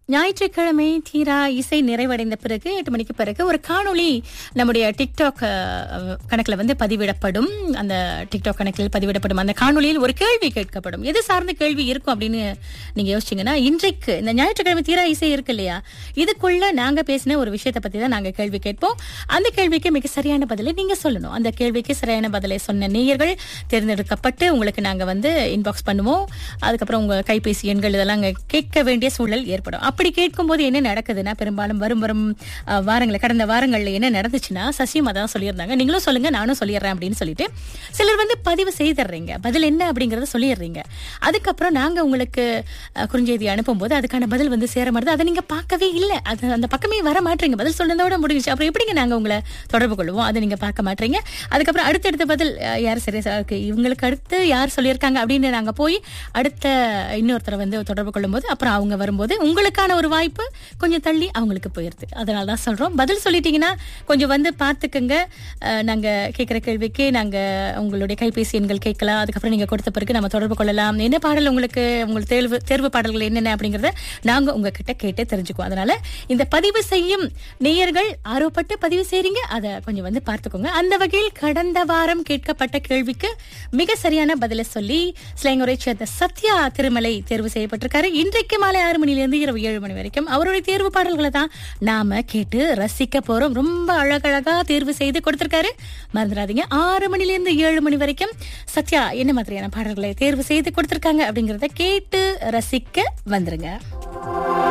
ஞாயிற்றுக்கிழமை தீரா இசை நிறைவடைந்த பிறகு எட்டு மணிக்கு பிறகு ஒரு காணொளி நம்முடைய டிக்டாக் அஹ், கணக்குல வந்து பதிவிடப்படும் அந்த டிக்டாக் கணக்கில் பதிவிடப்படும் அந்த காணொளியில் ஒரு கேள்வி கேட்கப்படும் எது சார்ந்த கேள்வி இருக்கும் அப்படின்னு நீங்க யோசிச்சீங்கன்னா இன்றைக்கு இந்த ஞாயிற்றுக்கிழமை தீரா இசை இருக்கு இல்லையா இதுக்குள்ள நாங்க பேசின ஒரு விஷயத்தை பத்தி தான் நாங்க கேள்வி கேட்போம் அந்த கேள்விக்கு மிக சரியான பதிலை நீங்க சொல்லணும் அந்த கேள்விக்கு சரியான பதிலை சொன்ன நேயர்கள் தேர்ந்தெடுக்கப்பட்டு உங்களுக்கு நாங்க வந்து இன்பாக்ஸ் பண்ணுவோம் அதுக்கப்புறம் உங்க கைபேசி எண்கள் இதெல்லாம் அங்க கேட்க வேண்டிய சூழல் ஏற்படும் அப்படி கேட்கும்போது என்ன நடக்குதுன்னா பெரும்பாலும் வரும் வரும் அஹ், வாரங்கள் கடந்த வாரங்கள்ல என்ன நடந்துச்சுன்னா சசியும் அதான் சொல்லியிருந்தாங்க நீங்களும் சொல்லுங்க நானும் சொல்லிடுறேன் அப்படின்னு சொல்லிட்டு சிலர் வந்து பதிவு செய்திடுறீங்க பதில் என்ன அப்படிங்கறத சொல்லிடுறீங்க அதுக்கப்புறம் நாங்க உங்களுக்கு அஹ், குறுஞ்செய்தி அனுப்பும்போது அதுக்கான பதில் வந்து சேர மாட்டேது அதை நீங்க பார்க்கவே இல்லை அது அந்த பக்கமே வர மாட்டீங்க பதில் சொன்னதோட முடிஞ்சுச்சு அப்புறம் எப்படிங்க நாங்க உங்களை தொடர்பு கொள்வோம் அதை நீங்க பார்க்க மாட்டீங்க அதுக்கப்புறம் அடுத்தடுத்த பதில் அஹ், யார் சரியா இருக்கு இவங்களுக்கு அடுத்து யார் சொல்லியிருக்காங்க அப்படின்னு நாங்க போய் அடுத்த இன்னொருத்தரை வந்து தொடர்பு கொள்ளும்போது அப்புறம் அவங்க வரும்போது உங்களுக்கான ஒரு வாய்ப்பு கொஞ்சம் தள்ளி அவங்களுக்கு போயிருது அதனால தான் சொல்றோம் பதில் சொல்லிட்டீங்கன்னா கொஞ்சம் வந்து பார்த்துக்குங்க அஹ், நாங்க கேட்குற கேள்விக்கு நாங்க உங்களுடைய கைபேசி எண்கள் கேட்கலாம் அதுக்கப்புறம் நீங்க கொடுத்த பிறகு நம்ம தொடர்பு கொள்ளலாம் என்ன பாடல் உங்களுக்கு உங்களுக்கு தேர்வு தேர்வு பாடல்கள் என்னென்ன அப்படிங்கறத நாங்க உங்ககிட்ட கேட்டு தெரிஞ்சுக்குவோம் அதனால இந்த பதிவு செய்யும் நேயர்கள் ஆர்வப்பட்டு பதிவு செய்றீங்க அதை கொஞ்சம் வந்து பார்த்துக்கோங்க அந்த வகையில் கடந்த வாரம் கேட்கப்பட்ட கேள்விக்கு மிக சரியான பதிலை சொல்லி ஸ்லேங்கரை சேர்ந்த சத்யா திருமலை தேர்வு செய்யப்பட்டிருக்காரு இன்றைக்கு மாலை ஆறு மணிலிருந்து இரவு ஏழு மணி வரைக்கும் அவருடைய தேர்வு பாடல்களை தான் நாம கேட்டு ரசிக்க போறோம் ரொம்ப அழகழகா தேர்வு செய்து கொடுத்திருக்காரு மறந்துடாதீங்க ஆறு மணிலிருந்து ஏழு மணி வரைக்கும் சத்யா என்ன மாதிரியான பாடல்களை தேர்வு செய்து கொடுத்திருக்காங்க அப்படிங்கறத கேட்டு ரசிக்க வந்துருங்க